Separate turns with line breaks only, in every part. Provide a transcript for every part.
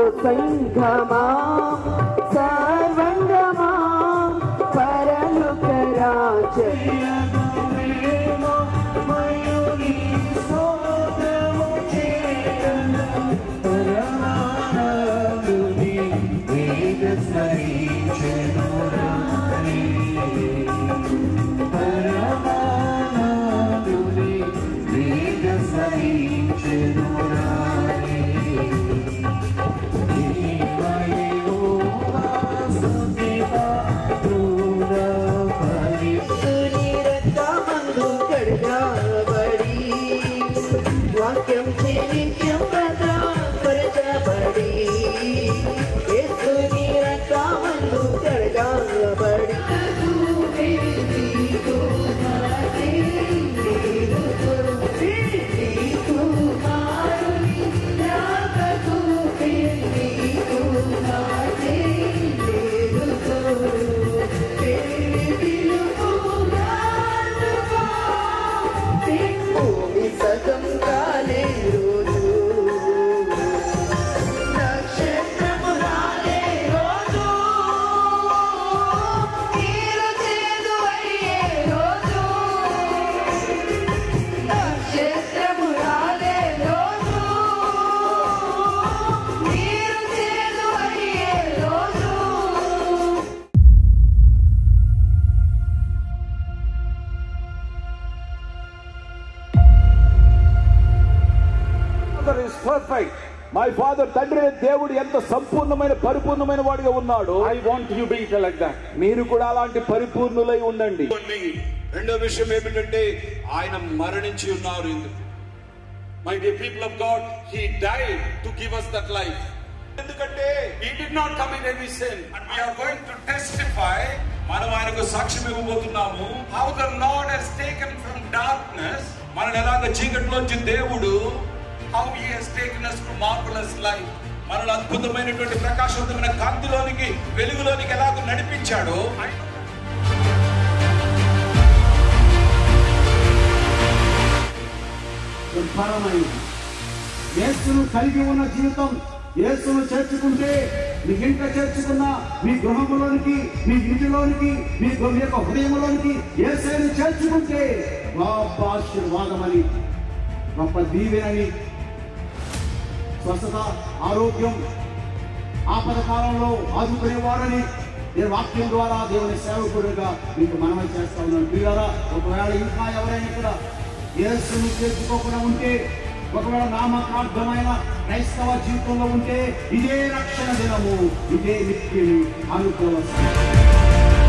సంఘమా సర్వంగమా పరలోక రాజ్య రక్తమందు కడగబడి వాక్యం నిత్యం ప్రజాపరచబడి యేసుని రక్తమందు కడగబడి భూమి సగం కాలే రోజు నక్షత్రము రాలే రోజు తీరు చేదు అయ్యే రోజు నక్షత్రము రాలే రోజు తీరు చేదు అయ్యే రోజు
father is perfect my father తండ్రి అయిన దేవుడు ఎంత సంపూర్ణమైన పరిపూర్ణమైన వాడిగా ఉన్నాడు
I want you to be like that.
మీరు కూడా అలాంటి పరిపూర్ణులై ఉండండి
కొన్ని రెండో విషయం ఏమిటంటే ఆయన మరణించి ఉన్నారు ఎందుకు my dear people of God he died to give us that life ఎందుకంటే he did not commit any sin and we are going to testify మనం ఆయనకు సాక్ష్యం ఇవ్వబోతున్నాము how the lord has taken from darkness మనల్ని ఎలాగ చీకటిలోంచి దేవుడు how he has taken us to marvelous life మనల్ని అద్భుతమైనటువంటి ప్రకాశవంతమైన కాంతిలోనికి వెలుగులోనికి ఎలాగ నడిపించాడో
దుర్భరమైంది యేసును కలిగి ఉన్న జీవితం యేసును చేర్చుకుంటే మీ ఇంట చేర్చుకున్న మీ గృహంలోనికి మీ ఇంటిలోనికి మీ గృహ యొక్క హృదయంలోనికి యేసుని చేర్చుకుంటే గొప్ప ఆశీర్వాదమని గొప్ప దీవెనని స్వస్థత ఆరోగ్యం ఆపద కాలంలో ఆదుకునేవాడని నేను వాక్యం ద్వారా దేవుని సేవకుడిగా మీకు మనవి చేస్తా ఉన్నాను పిల్లరా ఒకవేళ ఇంకా ఎవరైనా ఇక్కడ యేసును చేర్చుకోకుండా ఉంటే ఒకవేళ నామకార్థమైన క్రైస్తవ జీవితంలో ఉంటే ఇదే రక్షణ దినము ఇదే నిత్యని అనుకోవచ్చు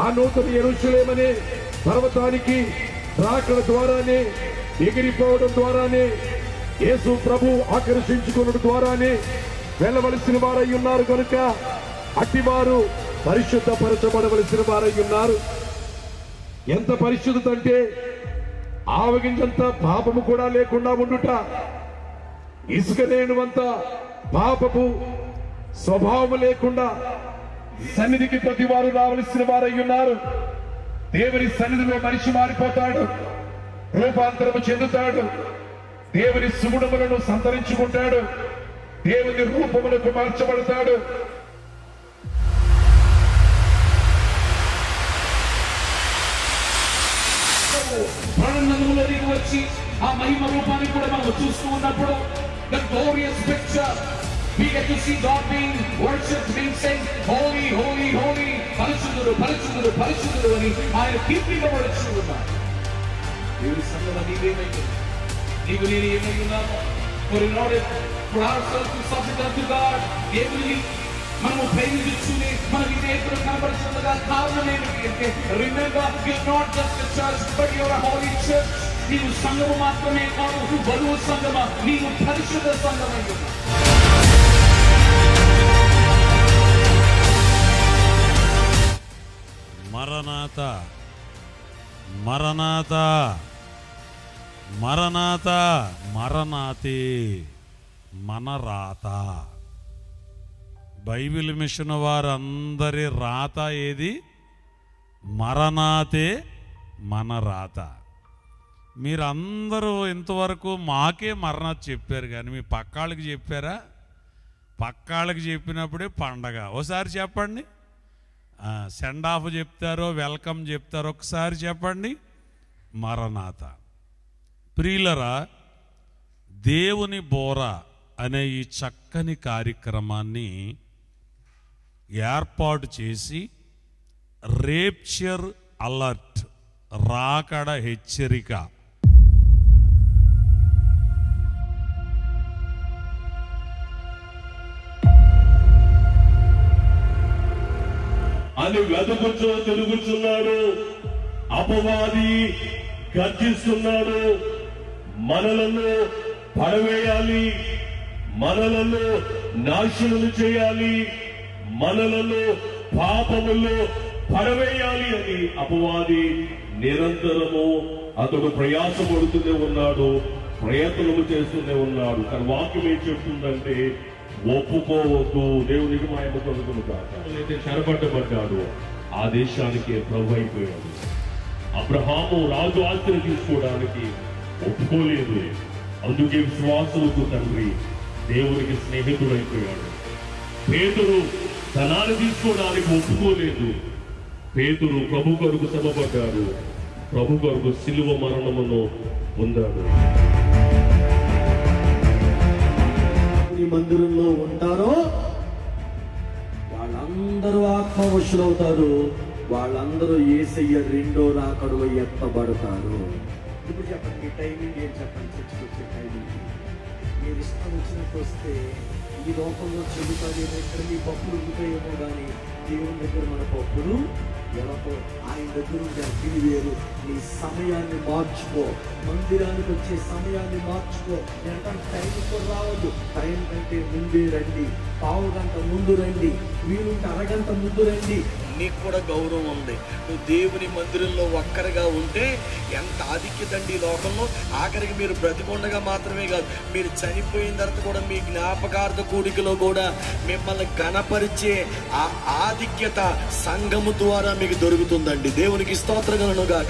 ఆ నూతన ఎరుషులేమనే పర్వతానికి రాకడ ద్వారానే ఎగిరిపోవడం ద్వారానే యేసు ప్రభు ఆకర్షించుకున్నడం ద్వారానే వెళ్ళవలసిన వారై ఉన్నారు కనుక అట్టివారు పరిశుద్ధపరచబడవలసిన వారై ఉన్నారు ఎంత పరిశుద్ధత అంటే ఆవగించంత పాపము కూడా లేకుండా ఉండుట ఇసుక లేనువంత పాపపు స్వభావము లేకుండా సన్నిధికి ప్రతి వారు రావలసిన వారై ఉన్నారు దేవుని సన్నిధిలో మనిషి మారిపోతాడు రూపాంతరము చెందుతాడు దేవుని సుగుణములను సంతరించుకుంటాడు దేవుని రూపములకు మార్చబడతాడు
ప్రాణంలోనికి వచ్చి ఆ మహిమ రూపాన్ని కూడా మనం చూస్తూ ఉన్నప్పుడు the glorious picture we get to see God being worshipped being said holy holy holy పరిశుద్ధుడు పరిశుద్ధుడు పరిశుద్ధుడు అని ఆయన కీర్తింపబడుచు ఉన్నారు దేవుని సంగమ నీవేమైంది నీకు నేను ఏమై ఉన్నాము for in order for ourselves to submit unto God దేవుని మనము ప్రేమించుకుని మన విధేయతలు కనబడుతుండగా కారణం ఏమిటి అంటే remember you not just a church but your uh holy church నీవు సంఘము మాత్రమే కాదు బరువు సంఘమ నీవు పరిశుద్ధ సంఘమై ఉన్నావు
మరణాత మరణాత మరణాత మరణాతే మనరాత బైబిల్ మిషన్ వారందరి రాత ఏది మరణాతే మన రాత మీరందరూ ఇంతవరకు మాకే మరణాత్ చెప్పారు కానీ మీ పక్కాళ్ళకి చెప్పారా పక్కాళ్ళకి చెప్పినప్పుడే పండగ ఓసారి చెప్పండి సెండ్ ఆఫ్ చెప్తారో వెల్కమ్ చెప్తారో ఒకసారి చెప్పండి మరణాత ప్రియులరా దేవుని బోర అనే ఈ చక్కని కార్యక్రమాన్ని ఏర్పాటు చేసి రేప్చర్ అలర్ట్ రాకడ హెచ్చరిక
అని వెతుకుచూ తిరుగుచున్నాడు అపవాది గర్జిస్తున్నాడు మనలను పడవేయాలి మనలను నాశనము చేయాలి మనలను పాపములో పడవేయాలి అని అపవాది నిరంతరము అతడు ప్రయాసపడుతూనే ఉన్నాడు ప్రయత్నము చేస్తూనే ఉన్నాడు కానీ వాక్యం ఏం చెప్తుందంటే ఒప్పుకోవద్దు దేవునికి మాయమ కలుగును కాక అయితే చెరబట్టబడ్డాడు ఆ దేశానికి ప్రభు అయిపోయాడు అబ్రహాము రాజు ఆస్తిని తీసుకోవడానికి ఒప్పుకోలేదు అందుకే విశ్వాసులకు తండ్రి దేవునికి స్నేహితుడైపోయాడు పేతురు ధనాన్ని తీసుకోవడానికి ఒప్పుకోలేదు పేతురు ప్రభు కొరకు శ్రమపడ్డాడు ప్రభు కొరకు సిలువ మరణమును పొందాడు
ఈ మందిరంలో ఉంటారో వాళ్ళందరూ ఆత్మవశులవుతారు వాళ్ళందరూ ఏసయ్య రెండో రాకడు ఎత్తబడతారు ఇప్పుడు చెప్పండి మీ టైమింగ్ ఏం చెప్పండి చర్చకు వచ్చే టైమింగ్ మీరు ఇష్టం వచ్చినట్టు వస్తే ఈ లోకంలో చెబుతాదేమో ఇక్కడ మీ పప్పులు ఉడుతాయేమో కానీ దేవుని దగ్గర మన పప్పులు ఎడపో ఆయన దగ్గర ఉండే అగ్ని వేరు నీ సమయాన్ని మార్చుకో మందిరానికి వచ్చే సమయాన్ని మార్చుకో ఎంత టైం కూడా రావద్దు టైం కంటే ముందే రండి పావు గంట ముందు రండి వీలుంటే అరగంట ముందు రండి నీకు కూడా గౌరవం ఉంది నువ్వు దేవుని మందిరంలో ఒక్కరిగా ఉంటే ఎంత ఆధిక్యతండి ఈ లోకంలో ఆఖరికి మీరు బ్రతికొండగా మాత్రమే కాదు మీరు చనిపోయిన తర్వాత కూడా మీ జ్ఞాపకార్థ కూడికలో కూడా మిమ్మల్ని గణపరిచే ఆ ఆధిక్యత సంఘము ద్వారా మీకు దొరుకుతుందండి దేవునికి స్తోత్రగలను గాక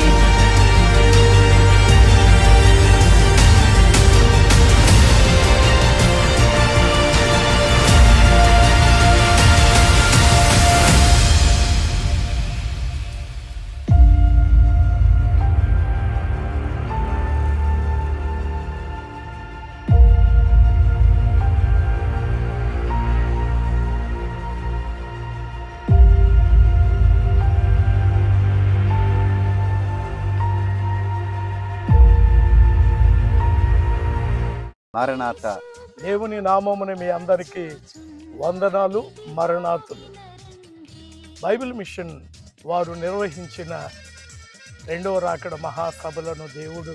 మారనాథ
దేవుని నామమున మీ అందరికీ వందనాలు మరణాతులు బైబిల్ మిషన్ వారు నిర్వహించిన రెండవ రాకడ మహాసభలను దేవుడు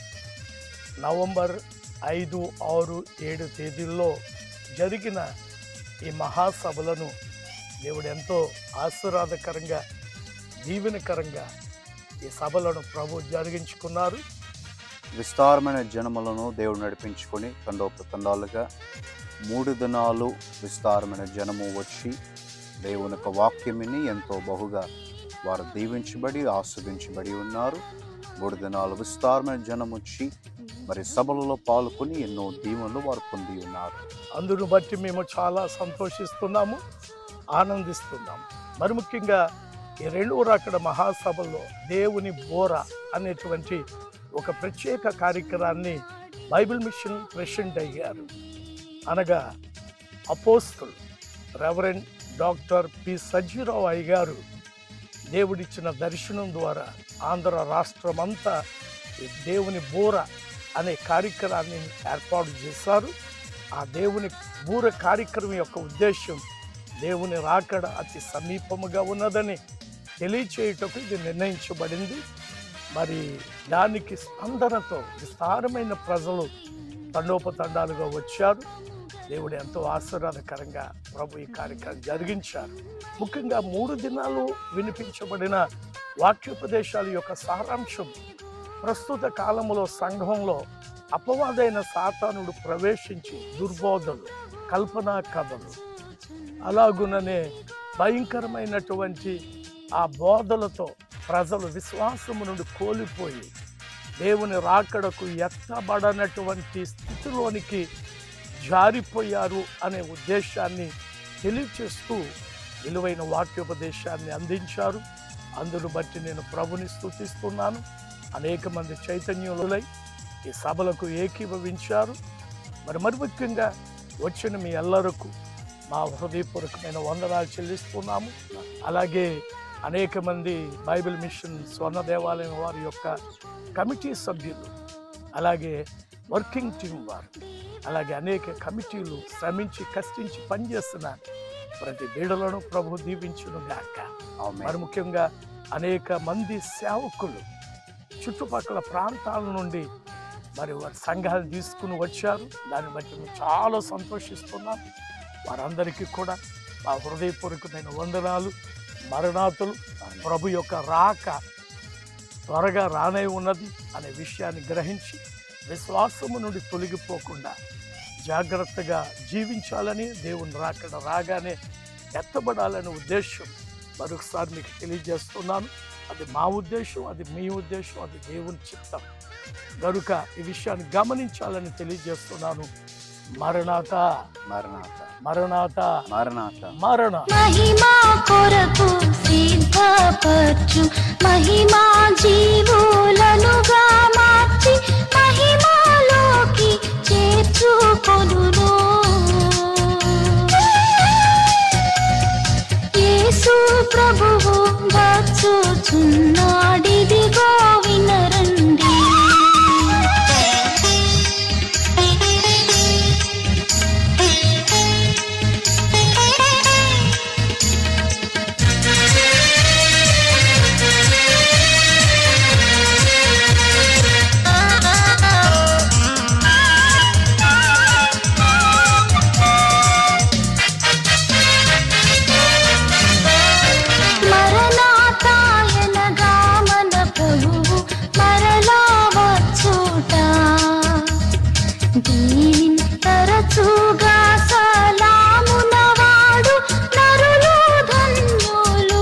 నవంబర్ ఐదు ఆరు ఏడు తేదీల్లో జరిగిన ఈ మహాసభలను దేవుడు ఎంతో ఆశీర్వాదకరంగా దీవెనకరంగా ఈ సభలను ప్రభు జరిగించుకున్నారు
విస్తారమైన జనములను దేవుడు నడిపించుకొని తండోపతండాలుగా మూడు దినాలు విస్తారమైన జనము వచ్చి దేవుని యొక్క వాక్యమిని ఎంతో బహుగా వారు దీవించబడి ఆస్వాదించబడి ఉన్నారు మూడు దినాలు విస్తారమైన జనం వచ్చి మరి సభలలో పాల్గొని ఎన్నో దీవెనలు వారు పొంది ఉన్నారు
అందును బట్టి మేము చాలా సంతోషిస్తున్నాము ఆనందిస్తున్నాము మరి ముఖ్యంగా ఈ రెండు రాకడ మహాసభల్లో దేవుని బోర అనేటువంటి ఒక ప్రత్యేక కార్యక్రమాన్ని బైబిల్ మిషన్ ప్రెసిడెంట్ అయ్యారు అనగా apostle reverend doctor P Sajjirao అయ్య గారు దేవుడిచ్చిన దర్శనం ద్వారా ఆంధ్ర రాష్ట్రమంతా ఈ దేవుని బోర అనే కార్యక్రమాన్ని ఏర్పాటు చేశారు ఆ దేవుని బూర కార్యక్రమం యొక్క ఉద్దేశం దేవుని రాకడ అతి సమీపముగా ఉన్నదని తెలియచేయుటకు ఇది నిర్ణయించబడింది మరి దానికి స్పందనతో విస్తారమైన ప్రజలు తండోపతండాలుగా వచ్చారు దేవుడు ఎంతో ఆశీర్వాదకరంగా ప్రభు ఈ కార్యక్రమం జరిగించారు ముఖ్యంగా మూడు దినాలు వినిపించబడిన వాక్యోపదేశాల యొక్క సారాంశం ప్రస్తుత కాలంలో సంఘంలో అపవాదైన సాతానుడు ప్రవేశించి దుర్బోధలు కల్పనా కథలు అలాగుననే భయంకరమైనటువంటి ఆ బోధలతో ప్రజలు విశ్వాసము నుండి కోల్పోయి దేవుని రాకడకు ఎత్తబడనటువంటి స్థితిలోనికి జారిపోయారు అనే ఉద్దేశాన్ని తెలియచేస్తూ విలువైన వాక్యోపదేశాన్ని అందించారు అందును బట్టి నేను ప్రభుని స్తుతిస్తున్నాను అనేక మంది చైతన్యులై ఈ సభలకు ఏకీభవించారు మరి మరి ముఖ్యంగా వచ్చిన మీ ఎల్లరకు మా హృదయపూర్వకమైన వందనాలు చెల్లిస్తున్నాము అలాగే అనేక మంది బైబిల్ మిషన్ స్వర్ణ దేవాలయం వారి యొక్క కమిటీ సభ్యులు అలాగే వర్కింగ్ టీం వారు అలాగే అనేక కమిటీలు శ్రమించి కష్టించి పనిచేస్తున్న ప్రతి బీడలను ప్రభు దీవించును గాక మరి ముఖ్యంగా అనేక మంది సేవకులు చుట్టుపక్కల ప్రాంతాల నుండి మరి వారి సంఘాలు తీసుకుని వచ్చారు దాన్ని బట్టి మేము చాలా సంతోషిస్తున్నాం వారందరికీ కూడా మా హృదయపూర్వకమైన వందనాలు మరణాతులు ప్రభు యొక్క రాక త్వరగా రానే ఉన్నది అనే విషయాన్ని గ్రహించి విశ్వాసము నుండి తొలగిపోకుండా జాగ్రత్తగా జీవించాలని దేవుని రాకడ రాగానే ఎత్తబడాలనే ఉద్దేశం మరొకసారి మీకు తెలియజేస్తున్నాను అది మా ఉద్దేశం అది మీ ఉద్దేశం అది దేవుని చిత్తం గనుక ఈ విషయాన్ని గమనించాలని తెలియజేస్తున్నాను మరణాత
మరణాత
మరణాత
మరణాత
మరణ
మహిమా కొరకు సిద్ధపరచు మహిమా జీవులనుగా మార్చి మహిమాలోకి చేర్చుకొనును యేసు ప్రభువు వచ్చుచున్నాడిదిగో వినరండి మరణాతాయనగా మన ప్రభువు మరలా వచ్చుట దీనిని తరచుగా సలామునవాడు నరులు ధన్యులు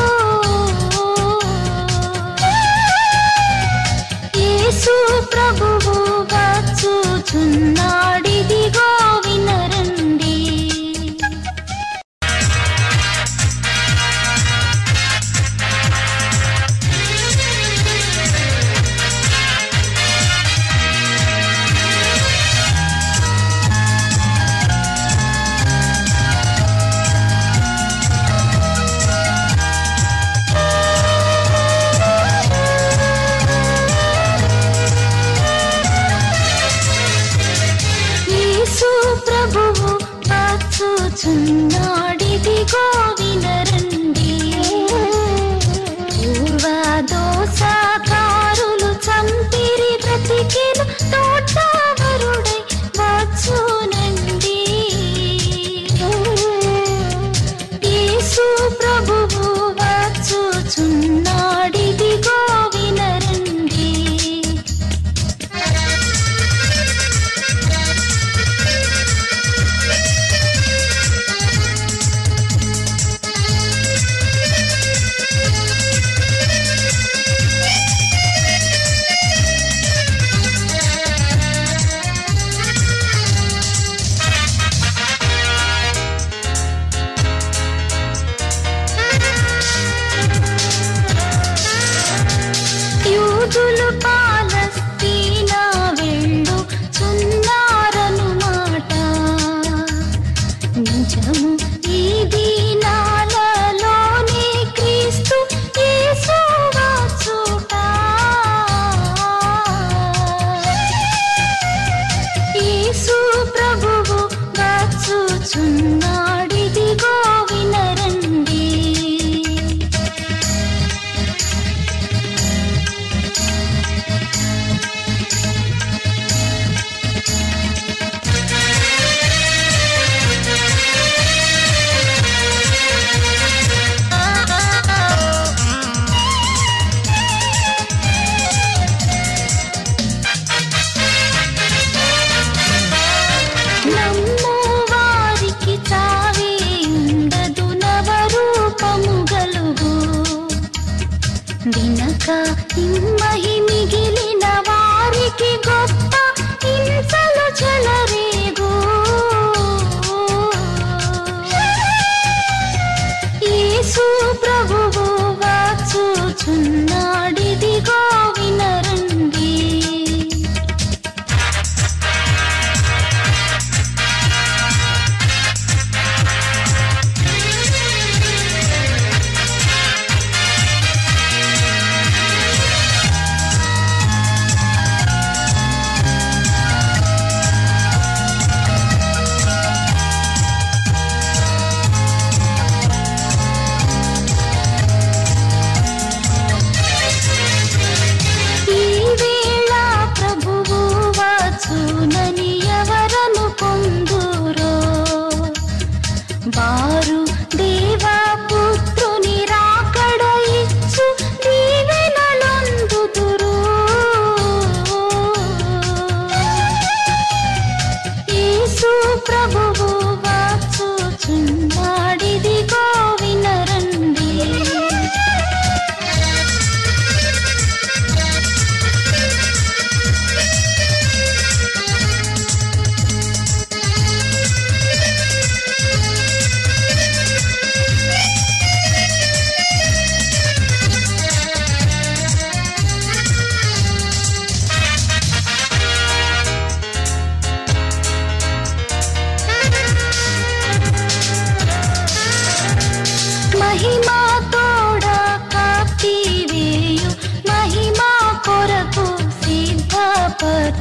యేసు ప్రభువు వచ్చుచున్నాడిదిగో వినరండి యేసు ప్రభువు వచ్చుచున్నాడిదిగో వినరండి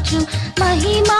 రాజు మహిమా